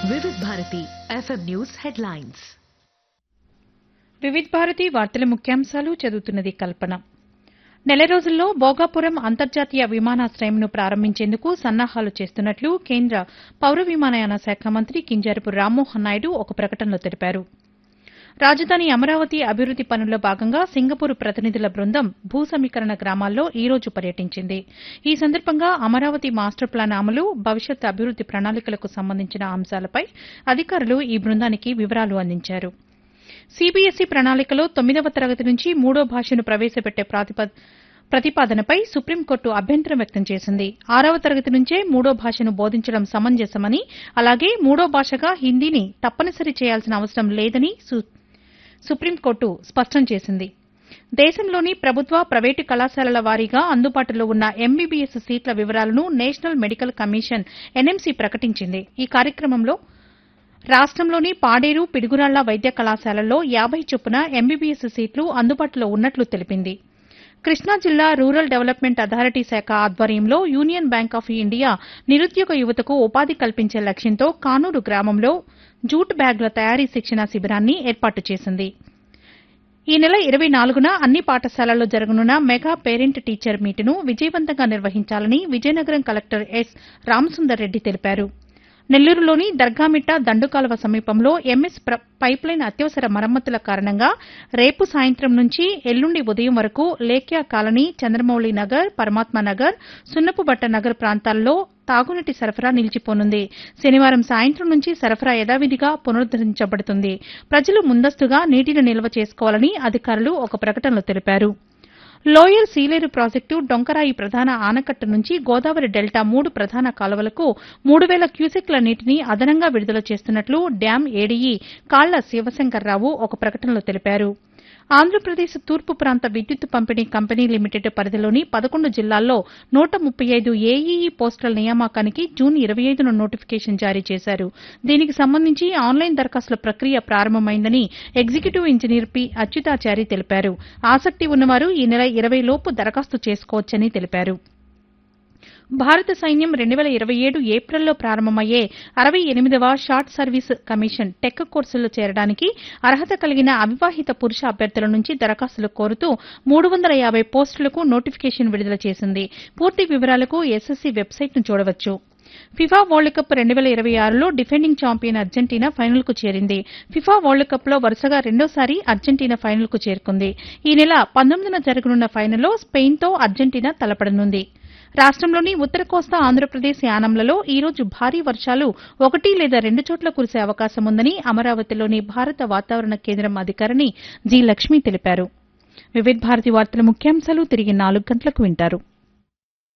వివిధ Bharati F M news headlines Vividh Bharati వార్తల ముఖ్యాంశాలు చదువుతున్నది కల్పన నెల రోజుల్లో భోగాపురం అంతర్జాతీయ విమానాశ్రయంను ప్రారంభించేందుకు సన్నాహాలు చేస్తున్నట్లు కేంద్ర పౌర విమానయాన శాఖ మంత్రి కింజారపు రామ్మోహన్ నాయుడు ఒక ప్రకటనలో తెలిపారు రాజధాని అమరావతి అభివృద్ది పనుల్లో భాగంగా సింగపూర్ ప్రతినిధుల బృందం భూ సమీకరణ గ్రామాల్లో ఈ రోజు పర్యటించింది ఈ సందర్భంగా అమరావతి మాస్టర్ ప్లాన్ అమలు భవిష్యత్ అభివృద్ది ప్రణాళికలకు సంబంధించిన అంశాలపై అధికారులు ఈ బృందానికి వివరాలు అందించారు సీబీఎస్ఈ ప్రణాళికలో తొమ్మిదవ తరగతి నుంచి మూడో భాషను ప్రవేశపెట్టే ప్రాతిప- ప్రతిపాదనపై సుప్రీంకోర్టు అభ్యంతరం వ్యక్తం చేసింది ఆరవ తరగతి నుంచే మూడో భాషను బోధించడం సమంజసమని అలాగే మూడో భాషగా హిందీని తప్పనిసరి చేయాల్సిన అవసరం లేదని సు- సుప్రీంకోర్టు స్పష్టం చేసింది దేశంలోని ప్రభుత్వ ప్రైవేటు కళాశాలల వారీగా అందుబాటులో ఉన్న ఎంబీబీఎస్ సీట్ల వివరాలను నేషనల్ మెడికల్ కమిషన్ ఎన్ఎంసీ ప్రకటించింది ఈ కార్యక్రమంలో రాష్ట్రంలోని పాడేరు పిడుగురాళ్ల వైద్య కళాశాలల్లో యాబై చొప్పున ఎంబీబీఎస్ సీట్లు అందుబాటులో ఉన్నట్లు తెలిపింది కృష్ణా జిల్లా రూరల్ డెవలప్మెంట్ అథారిటీ శాఖ ఆధ్వర్యంలో యూనియన్ బ్యాంక్ ఆఫ్ ఇండియా నిరుద్యోగ యువతకు ఉపాధి కల్పించే లక్ష్యంతో కానూరు గ్రామంలో జూట్ బ్యాగుల తయారీ శిక్షణా శిబిరాన్ని ఏర్పాటు చేసింది ఈ నెల ఇరవై నాలుగున అన్ని పాఠశాలల్లో జరగనున్న మెగా పేరెంట్ టీచర్ మీటును విజయవంతంగా నిర్వహించాలని విజయనగరం కలెక్టర్ ఎస్ రామసుందర్ రెడ్డి తెలిపారు నెల్లూరులోని దర్గామిట్ట దండుకాలువ సమీపంలో ఎంఎస్ ప్ర- పైప్లైన్ అత్యవసర మరమ్మతుల కారణంగా రేపు సాయంత్రం నుంచి ఎల్లుండి ఉదయం వరకు లేఖ్యా కాలనీ చంద్రమౌళి నగర్ పరమాత్మ నగర్ సున్నపుబట్ట నగర్ ప్రాంతాల్లో తాగునీటి సరఫరా నిలిచిపోనుంది శనివారం సాయంత్రం నుంచి సరఫరా యథావిధిగా పునరుద్దరించబడుతుంది ప్రజలు ముందస్తుగా నీటిని నిల్వ చేసుకోవాలని అధికారులు ఒక ప్రకటనలో తెలిపారు లోయర్ సీలేరు ప్రాజెక్టు డొంకరాయి ప్రధాన ఆనకట్ట నుంచి గోదావరి డెల్టా మూడు ప్రధాన కాలువలకు మూడు వేల క్యూసెక్ల నీటిని అదనంగా విడుదల చేస్తున్నట్లు డ్యాం ఏడీఈ కాళ్ల శివశంకర్రావు ఒక ప్రకటనలో తెలిపారు ఆంధ్రప్రదేశ్ తూర్పు ప్రాంత విద్యుత్ పంపిణీ కంపెనీ లిమిటెడ్ పరిధిలోని పదకొండు జిల్లాల్లో నూట ముప్పై ఐదు ఏఈఈ పోస్టుల నియామకానికి జూన్ ఇరవై ఐదున నోటిఫికేషన్ జారీ చేశారు దీనికి సంబంధించి ఆన్లైన్ దరఖాస్తుల ప్రక్రియ ప్రారంభమైందని ఎగ్జిక్యూటివ్ ఇంజనీర్ పి అచ్యుతాచారి తెలిపారు ఆసక్తి ఉన్నవారు ఈ నెల ఇరవై లోపు దరఖాస్తు చేసుకోవచ్చని తెలిపారు భారత సైన్యం రెండు వేల ఇరవై ఏడు ఏప్రిల్లో ప్రారంభమయ్యే అరవై ఎనిమిదవ షార్ట్ సర్వీస్ కమిషన్ టెక్ కోర్సుల్లో చేరడానికి అర్హత కలిగిన అవివాహిత పురుష అభ్యర్థుల నుంచి దరఖాస్తులు కోరుతూ మూడు వందల యాభై పోస్టులకు నోటిఫికేషన్ విడుదల చేసింది పూర్తి వివరాలకు ఎస్ఎస్సీ వెబ్సైట్ను చూడవచ్చు ఫిఫా వరల్డ్ కప్ రెండు వేల ఇరవై ఆరులో డిఫెండింగ్ ఛాంపియన్ అర్జెంటీనా ఫైనల్కు చేరింది ఫిఫా వరల్డ్ కప్లో వరుసగా రెండోసారి అర్జెంటీనా ఫైనల్కు చేరుకుంది ఈ నెల పంతొమ్మిదిన జరగనున్న ఫైనల్లో స్పెయిన్తో అర్జెంటీనా తలపడనుంది రాష్ట్రంలోని ఉత్తర కోస్తా ఆంధ్రప్రదేశ్ యానంలలో ఈ రోజు భారీ వర్షాలు ఒకటి లేదా రెండు చోట్ల కురిసే అవకాశం ఉందని అమరావతిలోని భారత వాతావరణ కేంద్రం అధికారిని జి లక్ష్మి తెలిపారు వివిధ భారతి వార్తల ముఖ్యాంశాలు తిరిగి నాలుగు గంటలకు వింటారు